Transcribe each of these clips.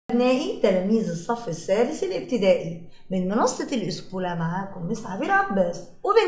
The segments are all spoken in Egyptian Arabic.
أبنائي تلاميذ الصف الثالث الابتدائي من منصة الأسبولا معاكم مس عبير عباس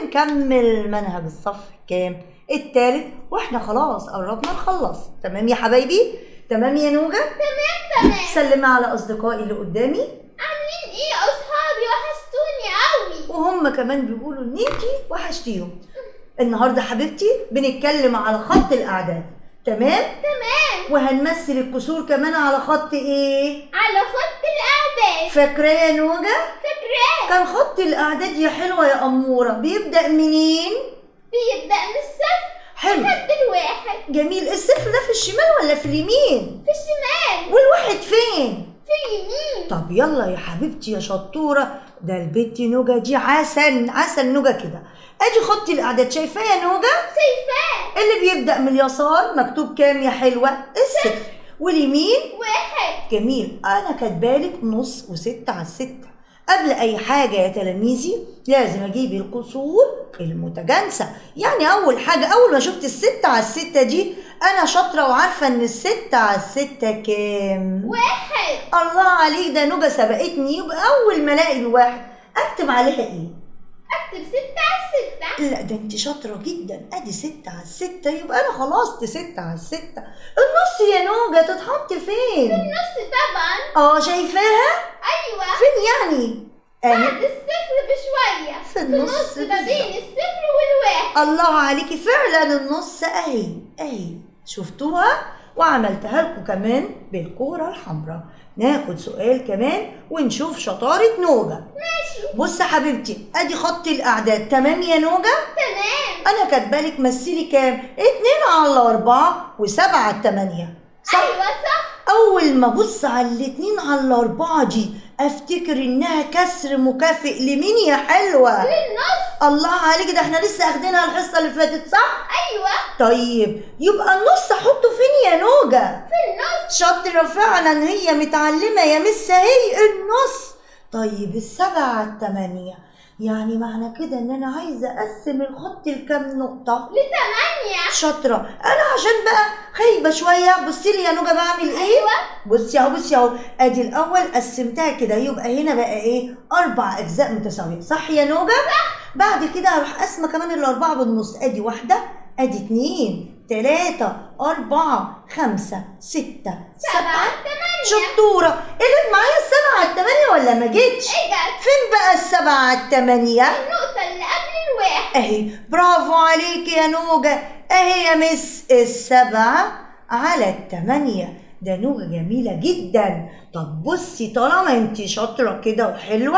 وبنكمل منهج الصف كام؟ التالت واحنا خلاص قربنا نخلص تمام يا حبايبي؟ تمام يا نوجة؟ تمام تمام سلمي على أصدقائي اللي قدامي عاملين ايه يا اصحابي وحشتوني قوي وهم كمان بيقولوا إن انتي وحشتيهم النهاردة حبيبتي بنتكلم على خط الأعداد تمام؟ تمام وهنمثل الكسور كمان على خط إيه؟ على خط الاعداد فاكرة يا نوجة؟ فاكراه كان خط الأعداد يا حلوة يا أمورة بيبدأ منين؟ بيبدأ من الصفر حلو لحد الواحد جميل الصفر ده في الشمال ولا في اليمين؟ في الشمال والواحد فين؟ في اليمين طب يلا يا حبيبتي يا شطورة ده البت نوجة دي عسل عسل نوجة كده ادي خط الأعداد شايفاه يا نوجة؟ شايفاه اللي بيبدأ من اليسار مكتوب كام يا حلوة؟ الصفر واليمين واحد جميل انا كاتبالك نص وستة على الستة قبل اي حاجة يا تلاميذي لازم اجيب الكسور المتجانسة يعني اول حاجة اول ما شفت الستة على الستة دي انا شاطرة وعارفة ان الستة على الستة كام واحد الله عليك ده نوجة سبقتني يبقى اول ما الاقي الواحد اكتب عليها ايه اكتب ستة على ستة لا ده انت شاطرة جدا ادي ستة على الستة يبقى انا خلصت ستة على الستة النص يا نوجة تتحط فين النص طبعا اه شايفاها ايوه فين يعني اهي بعد الصفر بشوية في النص النص ما بالظبط. بين الصفر والواحد الله عليكي فعلا النص اهي اهي شفتوها وعملتها لكم كمان بالكوره الحمراء ناخد سؤال كمان ونشوف شطاره نوجه ماشي بص يا حبيبتي ادي خط الاعداد تمام يا نوجه تمام انا كاتبالك مثلي كام اتنين على اربعة وسبعة على التمانية صح ايوه صح اول ما ابص على الاتنين على الاربعة دي افتكر انها كسر مكافئ لمين يا حلوة للنص الله عليك ده احنا لسه اخدينها الحصة اللي فاتت صح ايوه طيب يبقى النص احطه فين يا نوجة في النص شاطرة فعلا هي متعلمة يا مس هي النص طيب السبعة على التمانية يعني معنى كده ان انا عايزة اقسم الخط لكام نقطة لتمانية شاطرة انا عشان بقى خايبة شوية بصي لي يا نوجة بعمل ايه ايوه بصي اهو بصي اهو ادي الاول قسمتها كده يبقى هنا بقى ايه اربع اجزاء متساويه صح يا نوجه صح بعد كده هروح قاسمه كمان الاربعه بالنص ادي واحده ادي اتنين تلاته اربعه خمسه سته سبعة سبعه تمانية شطوره اجت معايا السبعه على التمانيه ولا ما جتش اجت فين بقى السبعه على التمانيه النقطة اللي قبل الواحد اهي برافو عليكي يا نوجة اهي يا مس السبعة على التمانية ده نوجة جميلة جدا طب بصي طالما انت شاطرة كده وحلوة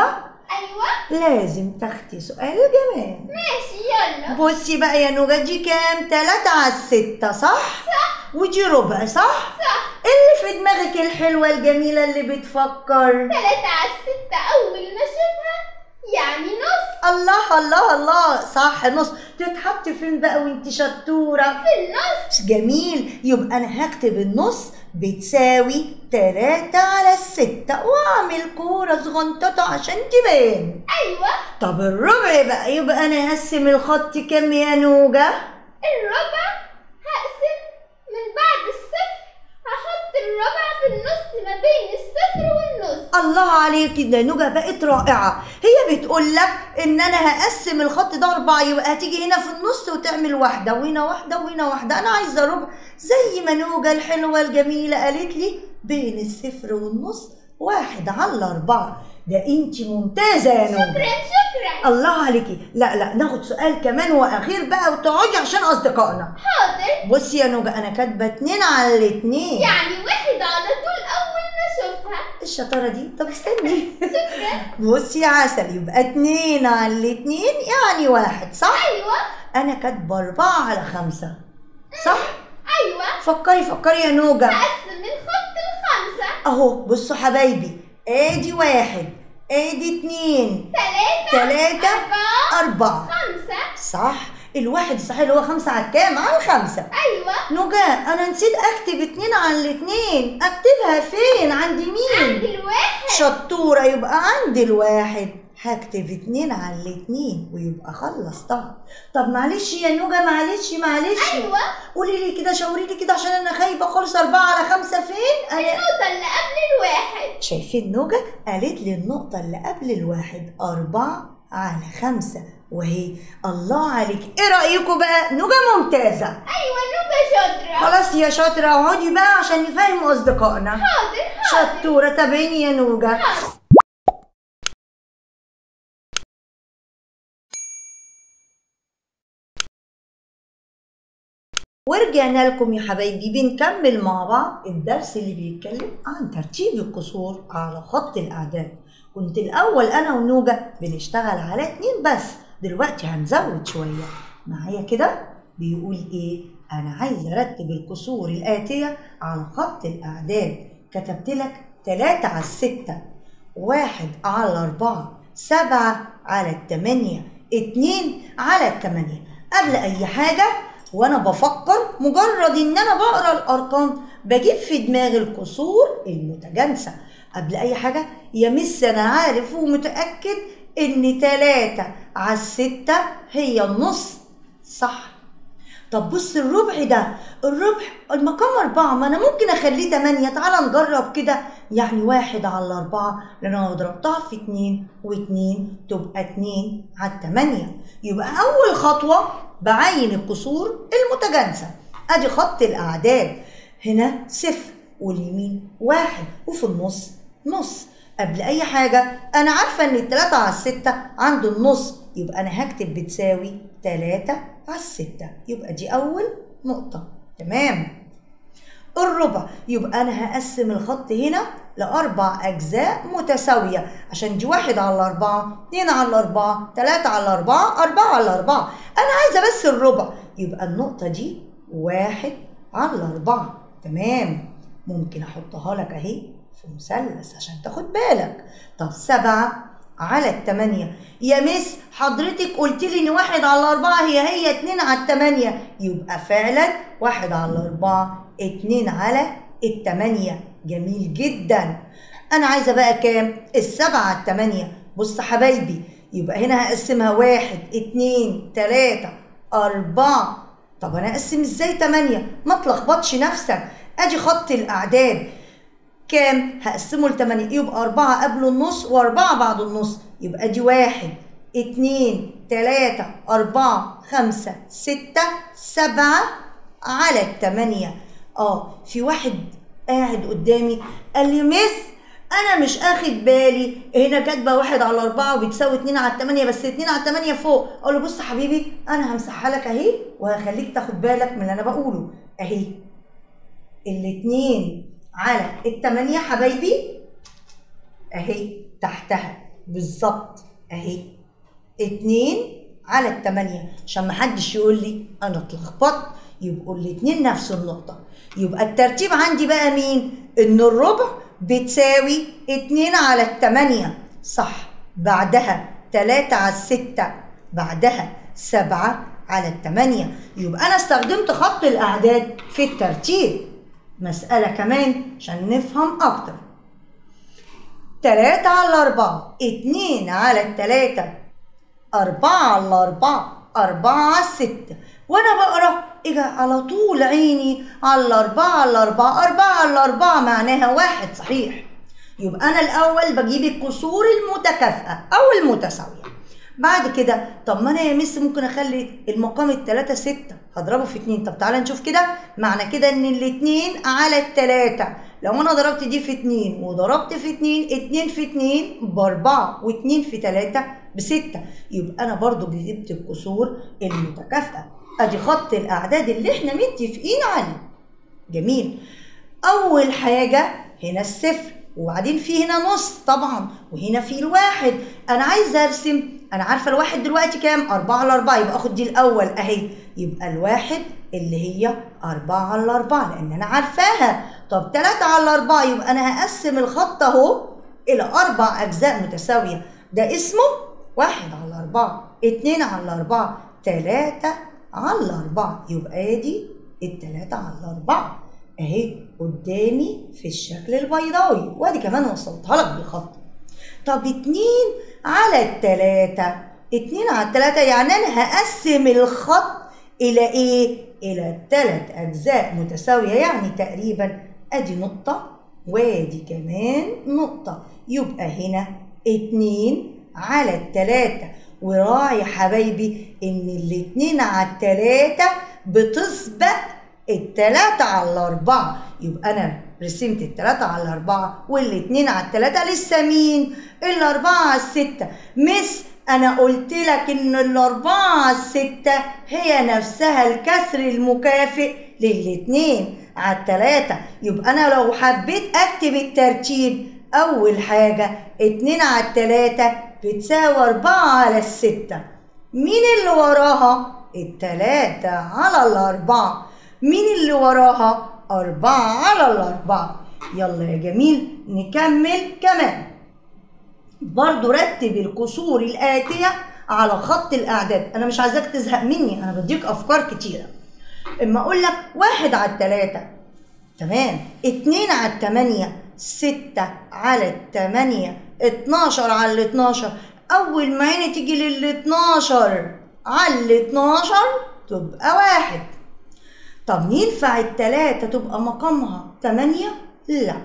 ايوه لازم تاخدي سؤال كمان ماشي يلا بصي بقى يا نوجة دي كام تلاتة على الستة صح؟ صح ودي ربع صح؟ صح اللي في دماغك الحلوة الجميلة اللي بتفكر تلاتة على الستة أول ما أشوفها يعني نص الله الله الله صح نص تتحط فين بقى وانت شطورة في النص جميل يبقى انا هكتب النص بتساوي تلاتة على الستة واعمل كورة صغنططة عشان تبان أيوة طب الربع بقى يبقى انا هقسم الخط كام يا نوجة الربع هقسم من بعد الصفر هحط الربع في النص ما بين الصفر والنص الله عليكي ده نوجة بقت رائعة هي بتقول لك ان انا هقسم الخط ده اربعة يبقى هتيجي هنا في النص وتعمل واحدة وهنا واحدة وهنا واحدة انا عايزة ربع زي ما نوجة الحلوة الجميلة قالت لي بين الصفر والنص واحد على اربعة ده انت ممتازة يا نوجة شكرا شكرا الله عليكي لا لا ناخد سؤال كمان واخير بقى وتقعدي عشان اصدقائنا حاضر بصي يا نوجة انا كاتبة اتنين على الاتنين يعني واحد على طول أول ما أشوفها الشطارة دي طب استني شكرا بصي يا عسل يبقى اتنين على الاتنين يعني واحد صح؟ أيوة أنا كاتبة أربعة على خمسة صح؟ أيوة فكري فكري يا نوجة هقسم الخط الخمسة أهو بصوا حبايبي آدي واحد آدي اتنين تلاتة تلاتة أربعة أربعة خمسة صح الواحد صحيح اللي هو خمسة على الكام؟ على الخمسة أيوة نوجة أنا نسيت أكتب اتنين على الاتنين أكتبها فين؟ عند مين؟ عند الواحد شطورة يبقى عند الواحد هكتب اتنين على الاتنين ويبقى خلصتها طب معلش يا نوجة معلش معلش ايوه قولي لي كده شاوري لي كده عشان انا خايبة خالص أربعة على خمسة فين؟ أنا النقطة اللي قبل الواحد شايفين نوجة قالت لي النقطة اللي قبل الواحد أربعة على خمسة وهي الله عليك ايه رأيكم بقى نوجة ممتازة ايوه نوجة شاطرة خلاص يا شاطرة اقعدي بقى عشان نفهم أصدقائنا حاضر حاضر شطورة تابعيني يا نوجة ورجعنا لكم يا حبايبي بنكمل مع بعض الدرس اللي بيتكلم عن ترتيب الكسور على خط الأعداد كنت الأول أنا ونوجة بنشتغل على اتنين بس دلوقتي هنزود شوية معايا كده بيقول إيه أنا عايز أرتب الكسور الآتية على خط الأعداد كتبت لك تلاتة على الستة واحد على الأربعة سبعة على التمانية اتنين على التمانية قبل أي حاجة وأنا بفكر مجرد إن أنا بقرأ الأرقام بجيب في دماغي الكسور المتجانسة قبل أي حاجة يا مس أنا عارف ومتأكد إن تلاتة على الستة هي النص صح طب بص الربع ده الربع المقام أربعة ما أنا ممكن أخليه تمانية تعالى نجرب كده يعني واحد على الأربعة لأن أنا لو ضربتها في اتنين واتنين تبقى اتنين على التمانية يبقى أول خطوة بعين الكسور المتجانسة أدي خط الأعداد هنا صفر واليمين واحد وفي النص نص قبل أي حاجة أنا عارفة إن التلاتة على الستة عنده النص يبقى أنا هكتب بتساوي تلاتة على الستة يبقى دي أول نقطة تمام الربع يبقى أنا هقسم الخط هنا لأربع أجزاء متساوية عشان دي واحد على الأربعة اتنين على الأربعة تلاتة على الأربعة أربعة على الأربعة أنا عايزة بس الربع يبقى النقطة دي واحد على الأربعة تمام ممكن أحطها لك أهي في مثلث عشان تاخد بالك طب سبعة على التمانية يا مس حضرتك قلت لي ان واحد على الاربعة هي هي اتنين على التمانية يبقى فعلا واحد على الاربعة اتنين على التمانية جميل جدا انا عايزة بقى كام السبعة على التمانية بص حبايبي يبقى هنا هقسمها واحد اتنين تلاتة اربعة طب انا اقسم ازاي تمانية ما تلخبطش نفسك ادي خط الاعداد كام؟ هقسمه لتمانية يبقى أربعة قبل النص وأربعة بعد النص يبقى دي واحد اتنين تلاتة أربعة خمسة ستة سبعة على التمانية اه في واحد قاعد قدامي قال لي مس انا مش اخد بالي هنا كاتبه واحد على اربعه وبتساوي اتنين على التمانيه بس اتنين على التمانيه فوق اقول له بص يا حبيبي انا همسحها لك اهي وهخليك تاخد بالك من اللي انا بقوله اهي الاتنين على التمانية حبايبي اهي تحتها بالظبط اهي اتنين على التمانية عشان محدش يقول لي انا اتلخبطت يبقوا الاتنين نفس النقطة يبقى الترتيب عندي بقى مين ان الربع بتساوي اتنين على التمانية صح بعدها تلاتة على الستة بعدها سبعة على التمانية يبقى أنا استخدمت خط الأعداد في الترتيب مسألة كمان عشان نفهم أكتر تلاتة على أربعة اتنين على التلاتة أربعة على أربعة أربعة على الستة وأنا بقرا إجا على طول عيني على الأربعة على الأربعة أربعة على أربعة معناها واحد صحيح يبقى أنا الأول بجيب الكسور المتكافئة أو المتساوية بعد كده طب ما انا يا مس ممكن اخلي المقام التلاتة ستة هضربه في اتنين طب تعالى نشوف كده معنى كده ان الاتنين على التلاتة لو انا ضربت دي في اتنين وضربت في اتنين اتنين في اتنين باربعة واتنين في تلاتة بستة يبقى انا برضو جبت الكسور المتكافئة ادي خط الاعداد اللي احنا متفقين عليه جميل اول حاجة هنا الصفر وبعدين في هنا نص طبعا وهنا في الواحد انا عايزه ارسم انا عارفه الواحد دلوقتي كام أربعة على أربعة يبقى اخد دي الاول اهي يبقى الواحد اللي هي أربعة على أربعة لان انا عارفاها طب تلاتة على أربعة يبقى انا هقسم الخط اهو الى اربع اجزاء متساويه ده اسمه واحد على أربعة اتنين على أربعة تلاتة على أربعة يبقى ادي التلاتة على أربعة اهي قدامي في الشكل البيضاوي وادي كمان وصلتها لك بالخط طب اتنين على التلاتة اتنين على التلاتة يعني أنا هقسم الخط إلى إيه؟ إلى تلات أجزاء متساوية يعني تقريبا أدي نقطة وادي كمان نقطة يبقى هنا اتنين على التلاتة وراعي يا حبايبي إن الاتنين على التلاتة بتسبق التلاتة على الأربعة يبقى أنا رسمت التلاتة على الأربعة والاتنين على التلاتة لسه مين؟ الأربعة على الستة مس أنا قلت لك إن الأربعة على الستة هي نفسها الكسر المكافئ للاتنين على التلاتة يبقى أنا لو حبيت أكتب الترتيب أول حاجة اتنين على التلاتة بتساوي أربعة على الستة مين اللي وراها؟ التلاتة على الأربعة مين اللي وراها؟ أربعة على الأربعة يلا يا جميل نكمل كمان برضو رتب الكسور الآتية على خط الأعداد أنا مش عايزاك تزهق مني أنا بديك أفكار كتيرة اما اقول لك واحد على التلاتة تمام اتنين على التمانية ستة على التمانية اتناشر على الاتناشر اول ما عيني تيجي للاتناشر على الاتناشر تبقى واحد طب ينفع التلاتة تبقى مقامها تمانية لا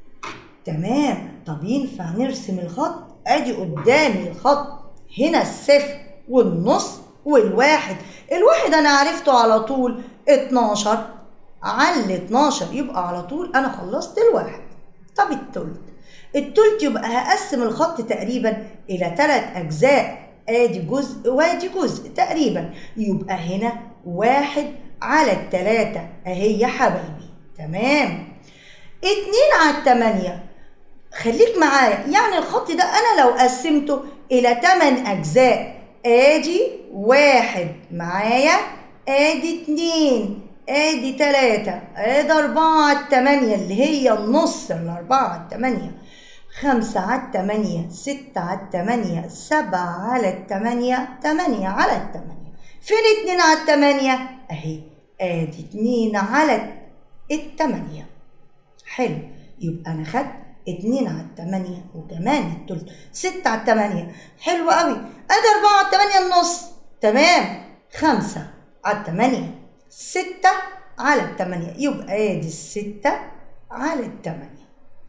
تمام طب ينفع نرسم الخط ادي قدامي الخط هنا الصفر والنص والواحد الواحد انا عرفته على طول 12 على ال 12 يبقى على طول انا خلصت الواحد طب التلت التلت يبقى هقسم الخط تقريبا الى ثلاث اجزاء ادي جزء وادي جزء تقريبا يبقى هنا واحد على التلاتة اهي يا حبايبي تمام اتنين على التمانية خليك معايا يعني الخط ده انا لو قسمته الى تمن اجزاء ادي واحد معايا ادي اتنين ادي تلاتة ادي اربعة على التمانية اللي هي النص الاربعة على التمانية خمسة على التمانية ستة على التمانية سبعة على التمانية تمانية على التمانية فين اتنين على التمانية اهي ادي اتنين على التمانية حلو يبقى انا خدت اتنين على التمانية وكمان التلت ستة على التمانية حلو قوي ادي اربعة على التمانية النص تمام خمسة على التمانية ستة على التمانية يبقى ادي الستة على التمانية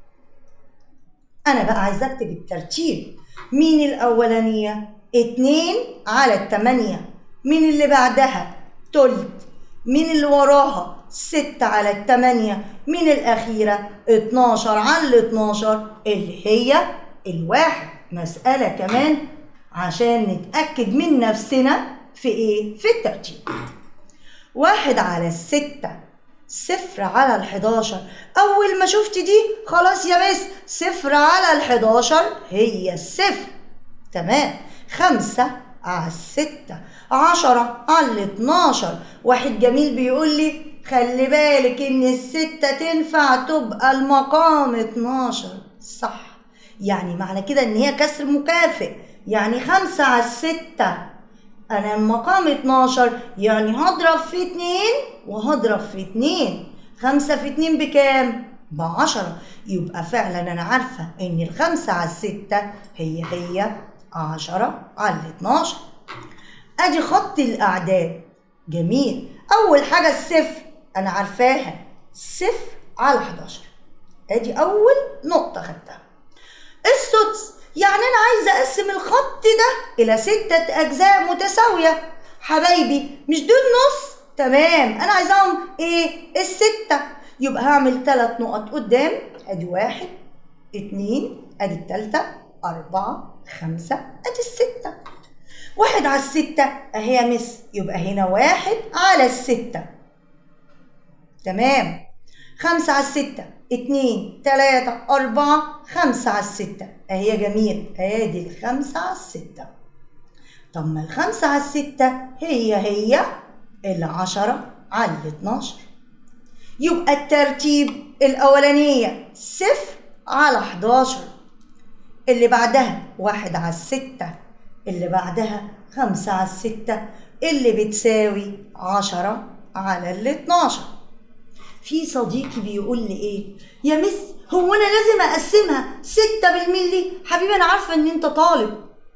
انا بقى عايزة اكتب الترتيب مين الاولانية اتنين على التمانية مين اللي بعدها تلت مين اللي وراها ستة على التمانية مين الأخيرة اتناشر على الاتناشر اللي هي الواحد مسألة كمان عشان نتأكد من نفسنا في ايه في الترتيب واحد على الستة صفر على الحداشر أول ما شفت دي خلاص يا بس صفر على الحداشر هي الصفر تمام خمسة على الستة عشرة على الاتناشر واحد جميل بيقول لي خلي بالك ان الستة تنفع تبقى المقام اتناشر صح يعني معنى كده ان هي كسر مكافئ يعني خمسة على الستة انا المقام اتناشر يعني هضرب في اتنين وهضرب في اتنين خمسة في اتنين بكام؟ بعشرة يبقى فعلا انا عارفة ان الخمسة على الستة هي هي عشرة على الاتناشر ادي خط الاعداد جميل اول حاجة الصفر انا عارفاها صفر على 11 ادي اول نقطة خدتها السدس يعني انا عايزة اقسم الخط ده الى ستة اجزاء متساوية حبايبي مش دول نص تمام انا عايزاهم ايه الستة يبقى هعمل ثلاث نقط قدام ادي واحد اتنين ادي التالتة اربعة خمسة ادي الستة واحد على الستة اهي يا مس يبقى هنا واحد على الستة تمام خمسة على الستة اتنين تلاتة أربعة خمسة على الستة أهي يا جميل ادي الخمسة على الستة طب ما الخمسة على الستة هي هي العشرة على الاتناشر يبقى الترتيب الأولانية صفر على حداشر اللي بعدها واحد على الستة اللي بعدها خمسة على الستة اللي بتساوي عشرة على الاتناشر في صديقي بيقول لي ايه يا مس هو انا لازم اقسمها ستة بالملي حبيبي انا عارفة ان انت طالب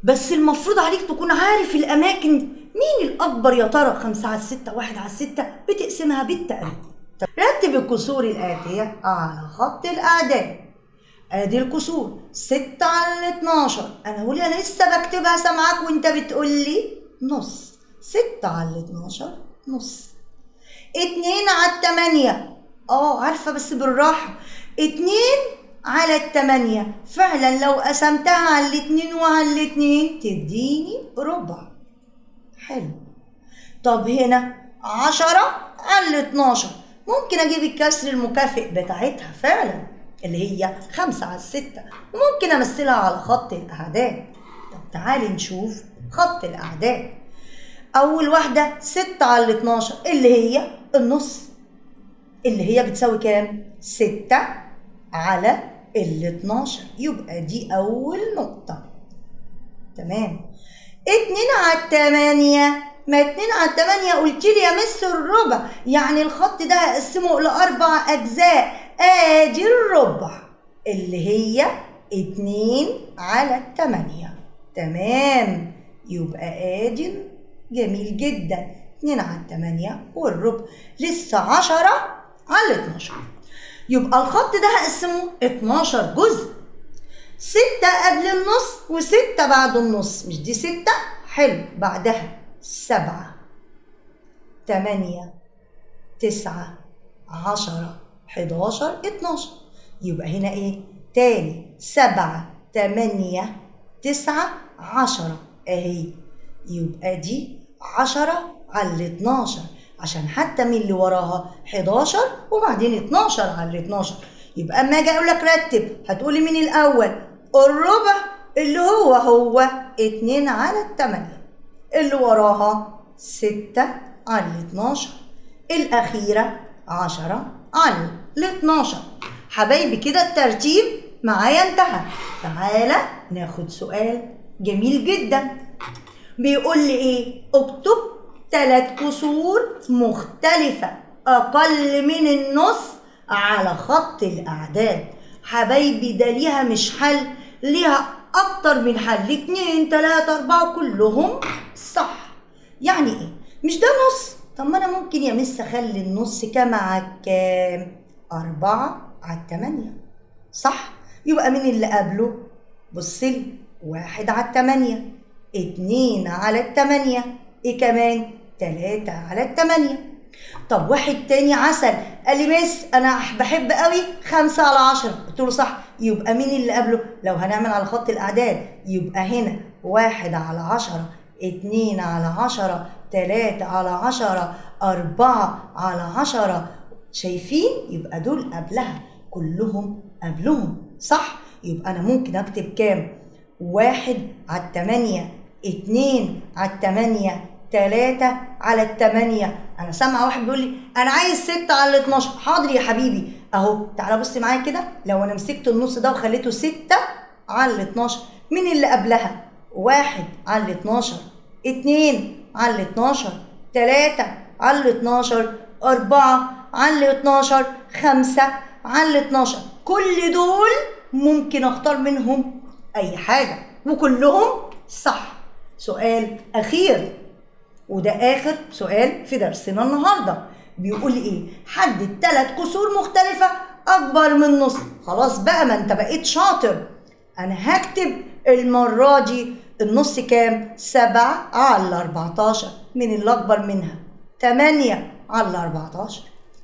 بس المفروض عليك تكون عارف الأماكن مين الأكبر يا ترى خمسة على الستة واحد على الستة بتقسمها بالتقريب طب رتب الكسور الآتية على خط الأعداد ادي الكسور ستة على الاتناشر انا بقول انا لسه بكتبها سامعاك وانت بتقول لي نص ستة على الاتناشر نص اتنين على التمانية اه عارفة بس بالراحة اتنين على التمانية فعلا لو قسمتها على الاتنين وعلى الاتنين تديني ربع حلو طب هنا عشرة على الاتناشر ممكن اجيب الكسر المكافئ بتاعتها فعلا اللي هي خمسة على الستة وممكن امثلها على خط الاعداد طب تعالي نشوف خط الاعداد اول واحدة ستة على الاتناشر اللي هي النص اللي هي بتساوي كام ستة على الاتناشر يبقى دي اول نقطة تمام اتنين على التمانية ما اتنين على التمانية قلت لي يا مس الربع يعني الخط ده هقسمه لأربع أجزاء آدي الربع اللي هي اتنين على التمانية تمام يبقى آدي جميل جدا اتنين على التمانية والربع لسه عشرة على اتناشر يبقى الخط ده هقسمه اتناشر جزء ستة قبل النص وستة بعد النص مش دي ستة حلو بعدها سبعة تمانية تسعة عشرة حداشر اتناشر يبقى هنا ايه تاني سبعة تمانية تسعة عشرة اهي يبقى دي عشرة على الاتناشر عشان حتى من اللي وراها حداشر وبعدين اتناشر على الاتناشر يبقى اما اجي اقول لك رتب هتقولي مين الاول الربع اللي هو هو اتنين على التمانية اللي وراها ستة على الاتناشر الأخيرة عشرة على الاتناشر حبايبي كده الترتيب معايا انتهى تعالى ناخد سؤال جميل جدا بيقول لي ايه اكتب ثلاث كسور مختلفة أقل من النص على خط الأعداد حبايبي ده ليها مش حل ليها أكتر من حل اتنين تلاتة أربعة كلهم صح يعني إيه؟ مش ده نص طب ما أنا ممكن يا مس أخلي النص كام على كام؟ أربعة على التمانية صح؟ يبقى مين اللي قبله؟ بصلي واحد على التمانية اتنين على التمانية ايه كمان؟ تلاتة على التمانية طب واحد تاني عسل قال لي مس انا بحب قوي خمسة على عشرة قلت له صح يبقى مين اللي قبله لو هنعمل على خط الاعداد يبقى هنا واحد على عشرة اتنين على عشرة تلاتة على عشرة أربعة على عشرة شايفين يبقى دول قبلها كلهم قبلهم صح يبقى أنا ممكن أكتب كام واحد على التمانية اتنين على التمانية تلاتة على التمانية أنا سامعة واحد بيقول لي أنا عايز ستة على الاتناشر حاضر يا حبيبي أهو تعالى بص معايا كده لو أنا مسكت النص ده وخليته ستة على الاتناشر مين اللي قبلها؟ واحد على الاتناشر اتنين على الاتناشر تلاتة على الاتناشر أربعة على الاتناشر خمسة على الاتناشر كل دول ممكن أختار منهم أي حاجة وكلهم صح سؤال أخير وده آخر سؤال في درسنا النهاردة بيقول إيه حدد ثلاث كسور مختلفة أكبر من نص خلاص بقى ما أنت بقيت شاطر أنا هكتب المرة دي النص كام؟ سبعة على أربعتاشر من اللي أكبر منها تمانية على أربعتاشر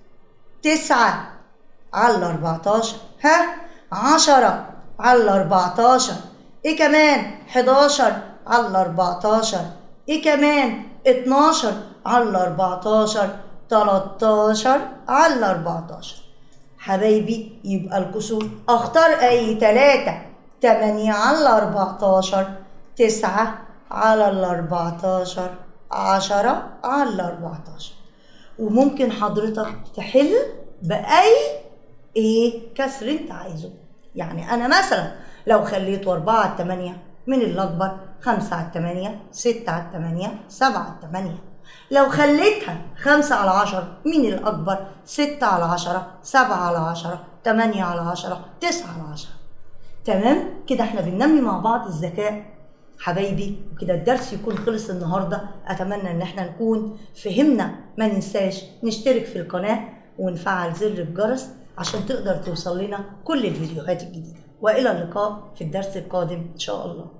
تسعة على أربعتاشر ها عشرة على أربعتاشر إيه كمان؟ حداشر على أربعتاشر إيه كمان؟ اتناشر على أربعتاشر تلاتاشر على أربعتاشر حبايبي يبقى الكسور أختار أي تلاتة تمانية على أربعتاشر تسعة على الأربعتاشر عشرة على الأربعتاشر وممكن حضرتك تحل بأي إيه كسر أنت عايزه يعني أنا مثلا لو خليته أربعة على التمانية من الأكبر خمسة على التمانية ستة على التمانية سبعة على التمانية لو خليتها خمسة على عشرة مين الأكبر ستة على عشرة سبعة على عشرة تمانية على عشرة تسعة على عشرة تمام كده احنا بننمي مع بعض الذكاء حبايبي وكده الدرس يكون خلص النهارده اتمنى ان احنا نكون فهمنا ما ننساش نشترك في القناه ونفعل زر الجرس عشان تقدر توصل لنا كل الفيديوهات الجديده والى اللقاء في الدرس القادم ان شاء الله